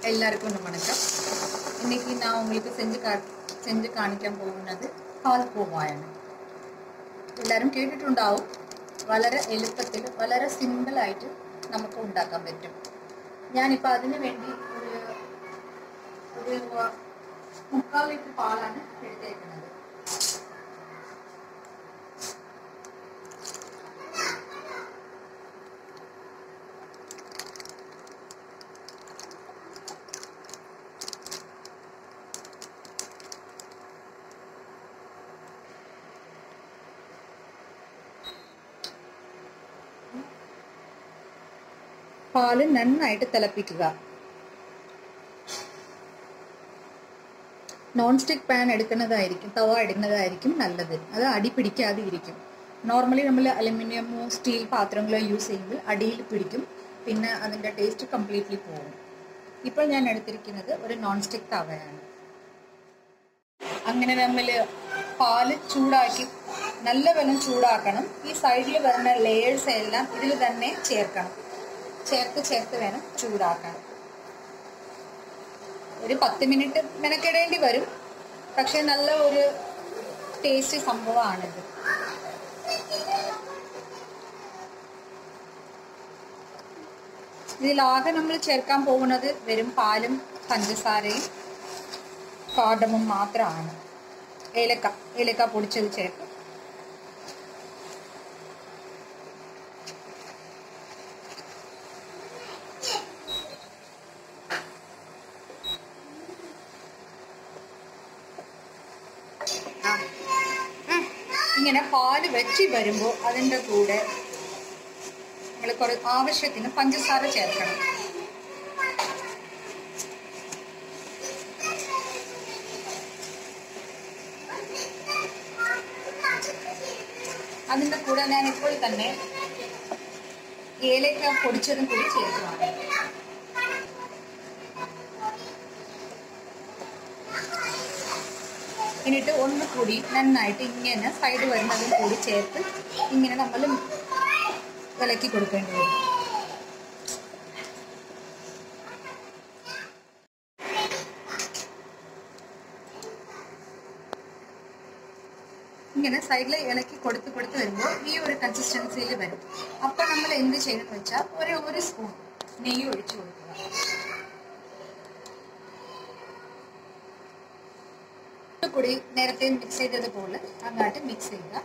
எல்லாருக்கும் வணக்கம் இன்னைக்கு நான் உங்களுக்கு செஞ்சு கா செஞ்சு കാണിക്കാൻ പോകുന്നത് പാൽക്കോവായാണ് എല്ലാവരും കേട്ടിട്ടുണ്ടാവും വളരെ എളുപ്പത്തിൽ വളരെ സിമ്പിളായിട്ട് നമുക്ക് ഉണ്ടാക്കാൻ പറ്റും ഞാനിപ്പോൾ അതിന് വേണ്ടി ഒരു ഒരു മുക്കാൽ ലിറ്റർ പാലാണ് എടുത്തേക്കുന്നത് പാല് നന്നായിട്ട് തിളപ്പിക്കുക നോൺ സ്റ്റിക്ക് പാൻ എടുക്കുന്നതായിരിക്കും തവ എടുക്കുന്നതായിരിക്കും നല്ലത് അത് അടി പിടിക്കാതെ ഇരിക്കും നോർമലി നമ്മൾ അലുമിനിയമോ സ്റ്റീൽ പാത്രങ്ങളോ യൂസ് ചെയ്യുമ്പോൾ അടിയിൽ പിടിക്കും പിന്നെ അതിൻ്റെ ടേസ്റ്റ് കംപ്ലീറ്റ്ലി പോകും ഇപ്പോൾ ഞാൻ എടുത്തിരിക്കുന്നത് ഒരു നോൺ സ്റ്റിക്ക് തവയാണ് അങ്ങനെ നമ്മൾ പാല് ചൂടാക്കി നല്ല വെള്ളം ചൂടാക്കണം ഈ സൈഡിൽ വരുന്ന ലെയേഴ്സ് എല്ലാം ഇതിൽ തന്നെ ചേർക്കണം ചേർത്ത് ചേർത്ത് വേണം ചൂടാക്കാൻ ഒരു പത്ത് മിനിറ്റ് മെനക്കെടേണ്ടി വരും പക്ഷെ നല്ല ഒരു ടേസ്റ്റി സംഭവമാണിത് ഇതിലാകെ നമ്മൾ ചേർക്കാൻ പോകുന്നത് വെറും പാലും പഞ്ചസാരയും കാർഡമും മാത്രമാണ് ഏലക്ക ഏലക്ക പൊടിച്ചത് ചേർക്കും ഇങ്ങനെ പാല് വെച്ച് വരുമ്പോൾ അതിൻ്റെ കൂടെ നമ്മൾ കുറേ ആവശ്യത്തിന് പഞ്ചസാര ചേർക്കണം അതിൻ്റെ കൂടെ ഞാൻ ഇപ്പോൾ തന്നെ ഏലക്ക പൊടിച്ചതും കൂടി ചേർക്കുവാണ് എന്നിട്ട് ഒന്ന് കൂടി നന്നായിട്ട് ഇങ്ങനെ സൈഡ് വരുന്നതും കൂടി ചേർത്ത് ഇങ്ങനെ നമ്മൾ ഇളക്കി കൊടുക്കേണ്ടി വരും ഇങ്ങനെ സൈഡിൽ ഇളക്കി കൊടുത്ത് കൊടുത്ത് വരുമ്പോൾ ഈ ഒരു കൺസിസ്റ്റൻസിയിൽ വരും അപ്പം നമ്മൾ എന്ത് ചെയ്യണമെന്ന് വെച്ചാൽ ഒരു ഒരു സ്പൂൺ നെയ്യ് ഒഴിച്ചു കൊടുക്കുക കൂടി നേരത്തെ മിക്സ് ചെയ്തതുപോലെ അങ്ങോട്ട് മിക്സ് ചെയ്യുക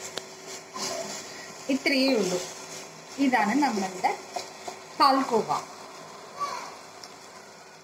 ഇത്രയേ ഉള്ളൂ ഇതാണ് നമ്മളുടെ പാൽക്കോവ